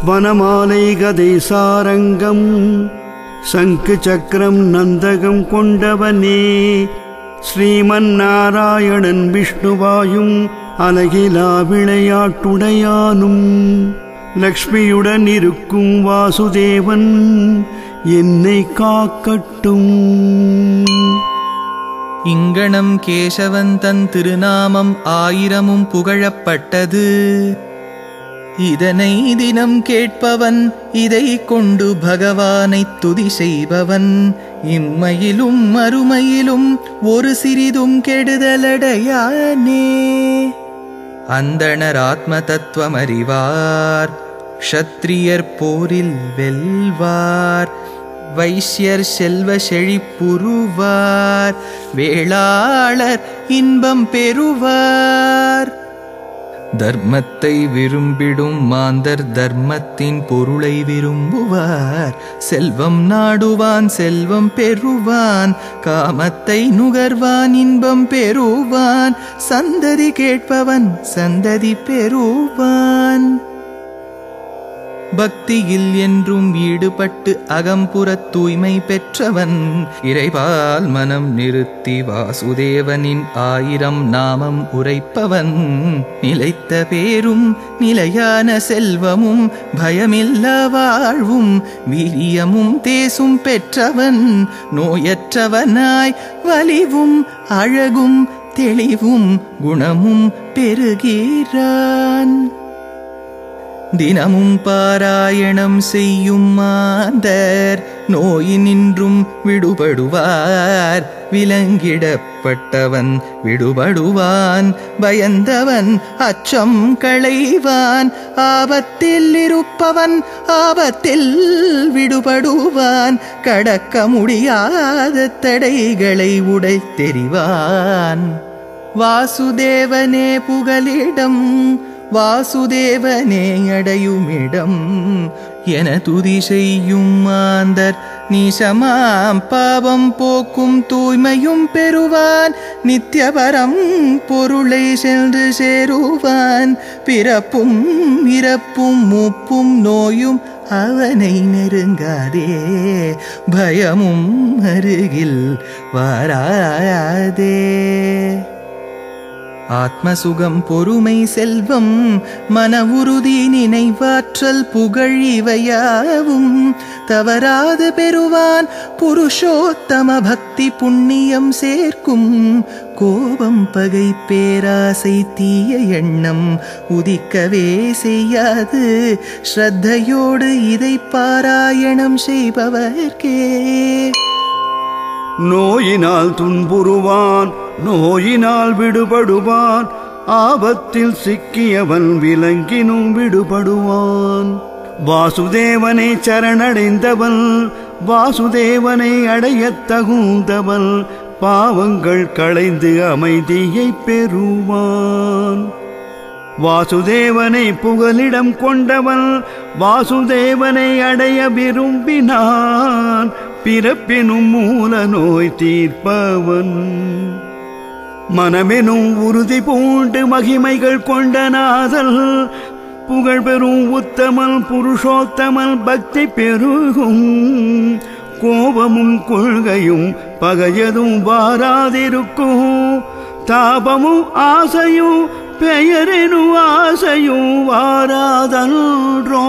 வனமாலை கதை சாரங்கம் சங்கு சக்கரம் நந்தகம் கொண்டவனே ஸ்ரீமன் நாராயணன் விஷ்ணுவாயும் அலகிலா விளையாட்டுடையானும் லக்ஷ்மியுடன் இருக்கும் வாசுதேவன் என்னை காக்கட்டும் இங்கனம் கேசவன் தன் திருநாமம் ஆயிரமும் புகழப்பட்டது இதனை தினம் கேட்பவன் இதை கொண்டு பகவானை துதி செய்பவன் இம்மையிலும் மறுமையிலும் ஒரு சிறிதும் கெடுதலடையானே அந்தணர் ஆத்ம தத்துவம் அறிவார் க்ஷத்ரியர் போரில் வெல்வார் வைஷ்யர் செல்வ செழிப்புருவார் வேளாளர் இன்பம் பெறுவார் தர்மத்தை விரும்பிடும் மாந்தர் தர்மத்தின் பொருளை விரும்புவார் செல்வம் நாடுவான் செல்வம் பெறுவான் காமத்தை நுகர்வான் இன்பம் பெறுவான் சந்ததி கேட்பவன் சந்ததி பெறுவான் பக்தியில் என்றும் ஈடுபட்டு அகம்புறத் தூய்மை பெற்றவன் இறைபால் மனம் நிறுத்தி வாசுதேவனின் ஆயிரம் நாமம் உரைப்பவன் நிலைத்த பேரும் நிலையான செல்வமும் பயமில்லா வாழ்வும் வீரியமும் தேசும் பெற்றவன் நோயற்றவனாய் வலிவும் அழகும் தெளிவும் குணமும் பெறுகிறான் தினமும் பாராயணம் செய்யும் மாந்தர் நோயினின்றும் விடுபடுவார் விலங்கிடப்பட்டவன் விடுபடுவான் பயந்தவன் அச்சம் களைவான் ஆபத்தில் இருப்பவன் ஆபத்தில் விடுபடுவான் கடக்க முடியாத தடைகளை உடைத்தெறிவான் வாசுதேவனே புகலிடம் வாசுதேவனே அடையுமிடம் என துதி செய்யும் மாந்தர் நீசமாம் பாவம் போக்கும் தூய்மையும் பெறுவான் நித்தியபரம் பொருளை சென்று சேருவான் பிறப்பும் இறப்பும் மூப்பும் நோயும் அவனை நெருங்காதே பயமும் அருகில் வாராதே ஆத்மசுகம் பொறுமை செல்வம் மன உறுதி நினைவாற்றல் புகழ் இவையாவும் தவறாது பெறுவான் புருஷோத்தம பக்தி புண்ணியம் சேர்க்கும் கோபம் பகை பேராசை தீய எண்ணம் உதிக்கவே செய்யாது ஸ்ரத்தையோடு இதை பாராயணம் செய்பவர்க்கே நோயினால் துன்புறுவான் நோயினால் விடுபடுவான் ஆபத்தில் சிக்கியவன் விலங்கினும் விடுபடுவான் வாசுதேவனை சரணடைந்தவன் வாசுதேவனை அடையத் தகுந்தவன் பாவங்கள் களைந்து அமைதியை பெறுவான் வாசுதேவனை புகலிடம் கொண்டவன் வாசுதேவனை அடைய விரும்பினான் பிறப்பினும் மூல நோய் தீர்ப்பவன் மனமெனும் உறுதி பூண்டு மகிமைகள் கொண்ட நாதல் புகழ் பெறும் உத்தமல் புருஷோத்தமல் பக்தி பெருகும் கோபமும் கொள்கையும் பகையதும் வாராதிருக்கும் தாபமும் ஆசையும் பெயரெனும் ஆசையும் வாராதன்றோ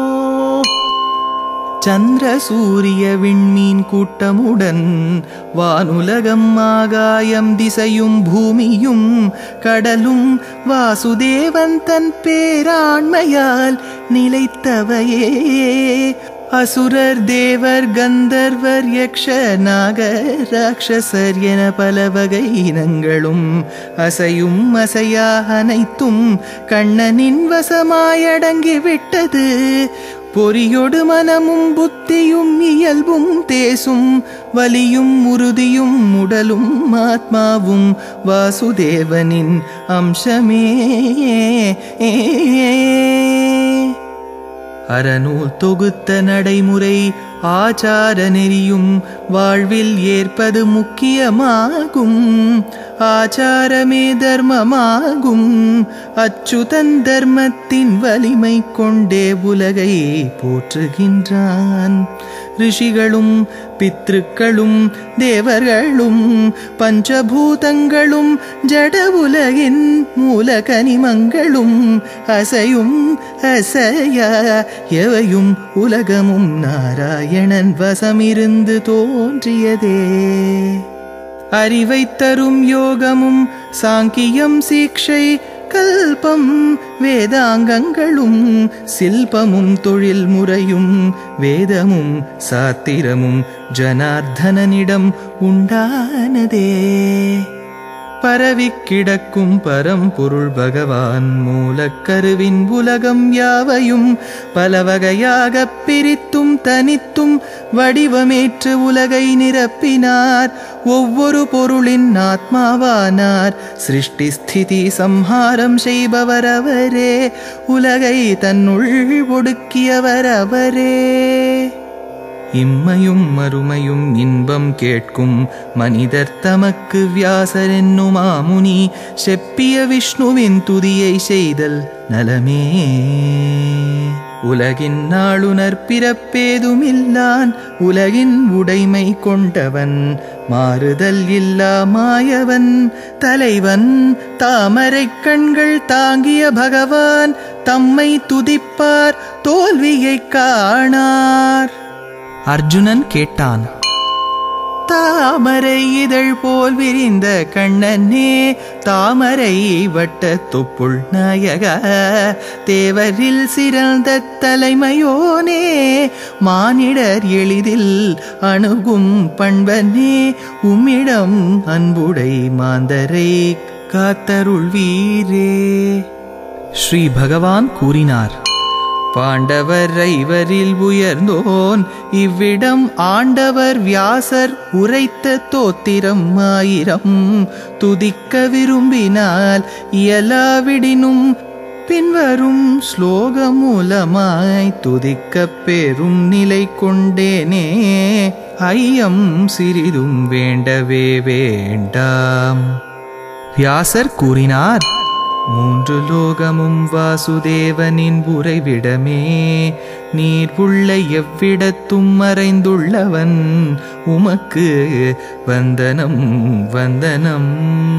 சந்திர சூரிய விண்மீன் கூட்டமுடன் வானுலகம் ஆகாயம் திசையும் பூமியும் கடலும் வாசுதேவன் தன் பேராண்மையால் நிலைத்தவையே அசுரர் தேவர் கந்தர்வர் யக்ஷ நாகர் ராட்சசர் என பல வகை இனங்களும் அசையும் அசையா அனைத்தும் கண்ணனின் வசமாயடங்கி விட்டது பொறியொடு மனமும் புத்தியும் இயல்பும் தேசும் வலியும் உறுதியும் உடலும் ஆத்மாவும் வாசுதேவனின் அம்சமே அறநூல் தொகுத்த நடைமுறை ஆச்சார நெறியும் வாழ்வில் ஏற்பது முக்கியமாகும் ஆச்சாரமே தர்மமாகும் அச்சுதன் தர்மத்தின் வலிமை கொண்டே உலகை போற்றுகின்றான் ரிஷிகளும் பித்ருக்களும் தேவர்களும் பஞ்சபூதங்களும் ஜட உலகின் மூல கனிமங்களும் அசையும் அசையா எவையும் உலகமும் நாராயணன் வசமிருந்து தோன்றியதே அறிவை தரும் யோகமும் சாங்கியம் சீக்ஷை கல்பம் வேதாங்கங்களும் சில்பமும் தொழில் முறையும் வேதமும் சாத்திரமும் ஜனார்தனனிடம் உண்டானதே பரவிக் கிடக்கும் பரம்பொருள் பகவான் மூலக்கருவின் உலகம் யாவையும் பல வகையாகப் பிரித்தும் தனித்தும் வடிவமேற்று உலகை நிரப்பினார் ஒவ்வொரு பொருளின் ஆத்மாவானார் சிருஷ்டி ஸ்திதி சம்ஹாரம் செய்பவர் அவரே உலகை தன்னுள் ஒடுக்கியவர் அவரே இம்மையும் மறுமையும் இன்பம் கேட்கும் மனிதர் தமக்கு வியாசர் என்னும் மாமுனி செப்பிய விஷ்ணுவின் துதியை செய்தல் நலமே உலகின் நாளுணர் பிறப்பேதுமில்லான் உலகின் உடைமை கொண்டவன் மாறுதல் இல்லா மாயவன் தலைவன் தாமரைக் கண்கள் தாங்கிய பகவான் தம்மை துதிப்பார் தோல்வியைக் காணார் அர்ஜுனன் கேட்டான் தாமரை இதழ் போல் விரிந்த கண்ணனே தாமரை வட்ட தொப்புள் நாயக தேவரில் சிறந்த தலைமையோனே மானிடர் எளிதில் அணுகும் பண்பனே உம்மிடம் அன்புடை மாந்தரை காத்தருள் வீரே ஸ்ரீ பகவான் கூறினார் பாண்டவர் ஐவரில் உயர்ந்தோன் இவ்விடம் ஆண்டவர் வியாசர் உரைத்த தோத்திரம் ஆயிரம் துதிக்க விரும்பினால் இயலாவிடினும் பின்வரும் ஸ்லோகம் மூலமாய் துதிக்கப் பெறும் நிலை கொண்டேனே ஐயம் சிறிதும் வேண்டவே வேண்டாம் வியாசர் கூறினார் மூன்று லோகமும் வாசுதேவனின் உறைவிடமே நீர் உள்ள எவ்விடத்தும் மறைந்துள்ளவன் உமக்கு வந்தனம் வந்தனம்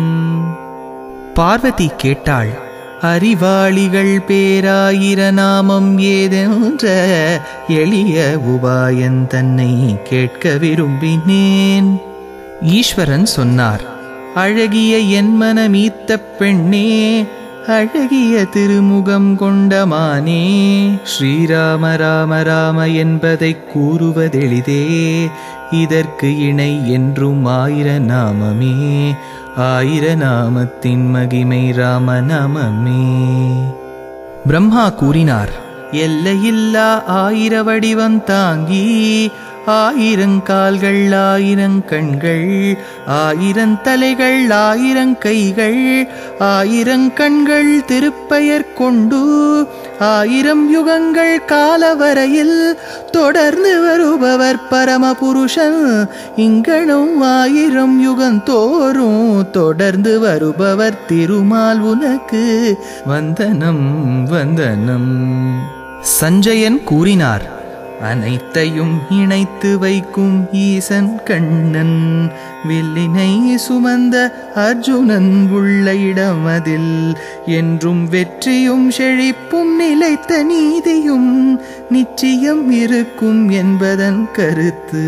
பார்வதி கேட்டாள் அறிவாளிகள் பேராயிர நாமம் ஏதென்ற எளிய உபாயன் தன்னை கேட்க விரும்பினேன் ஈஸ்வரன் சொன்னார் அழகிய என் மனமீத்த பெண்ணே அழகிய திருமுகம் கொண்ட மானே ஸ்ரீராம ராம ராம என்பதை கூறுவதெளிதே இதற்கு இணை என்றும் ஆயிர நாமமே ஆயிர நாமத்தின் மகிமை ராம நாமமே பிரம்மா கூறினார் எல்லையில்லா ஆயிர வடிவம் தாங்கி ஆயிரங்கால்கள் ஆயிரங்கண்கள் ஆயிரந்தலைகள் ஆயிரங்கைகள் ஆயிரங்கண்கள் திருப்பெயர் கொண்டு ஆயிரம் யுகங்கள் காலவரையில் தொடர்ந்து வருபவர் பரமபுருஷன் இங்கனும் ஆயிரம் யுகந்தோறும் தொடர்ந்து வருபவர் திருமால் உனக்கு வந்தனம் வந்தனம் சஞ்சயன் கூறினார் அனைத்தையும் இணைத்து வைக்கும் ஈசன் கண்ணன் வில்லினை சுமந்த அர்ஜுனன் உள்ள இடம் அதில் என்றும் வெற்றியும் செழிப்பும் நிலைத்த நீதியும் நிச்சயம் இருக்கும் என்பதன் கருத்து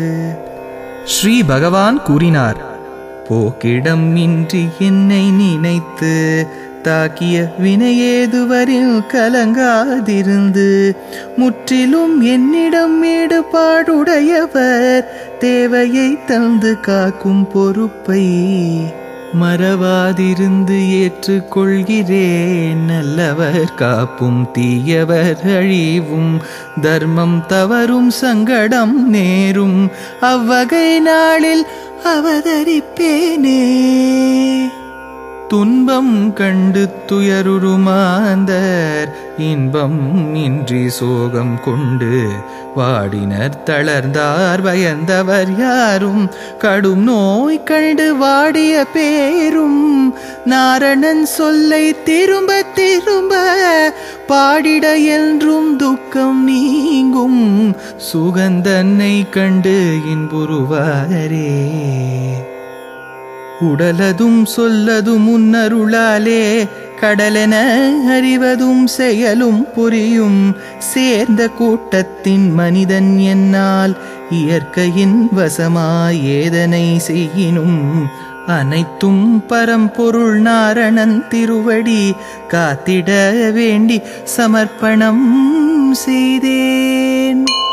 ஸ்ரீ பகவான் கூறினார் போக்கிடம் இன்றி என்னை நினைத்து தாக்கிய வினையேதுவரில் கலங்காதிருந்து முற்றிலும் என்னிடம் ஈடுபாடுடையவர் தேவையை தந்து காக்கும் பொறுப்பை மறவாதிருந்து ஏற்றுக்கொள்கிறேன் நல்லவர் காப்பும் தீயவர் அழிவும் தர்மம் தவறும் சங்கடம் நேரும் அவ்வகை நாளில் அவதரிப்பேனே துன்பம் கண்டு துயருருமாந்தர் இன்பம் இன்றி சோகம் கொண்டு வாடினர் தளர்ந்தார் பயந்தவர் யாரும் கடும் நோய் கண்டு வாடிய பேரும் நாரணன் சொல்லை திரும்ப திரும்ப பாடிட என்றும் துக்கம் நீங்கும் சுகந்தன்னை கண்டு இன்புருவாரே உடலதும் சொல்லதும் முன்னருளாலே கடலென அறிவதும் செயலும் புரியும் சேர்ந்த கூட்டத்தின் மனிதன் என்னால் இயற்கையின் வசமாய் ஏதனை செய்யினும் அனைத்தும் பரம்பொருள் நாரணன் திருவடி காத்திட வேண்டி சமர்ப்பணம் செய்தேன்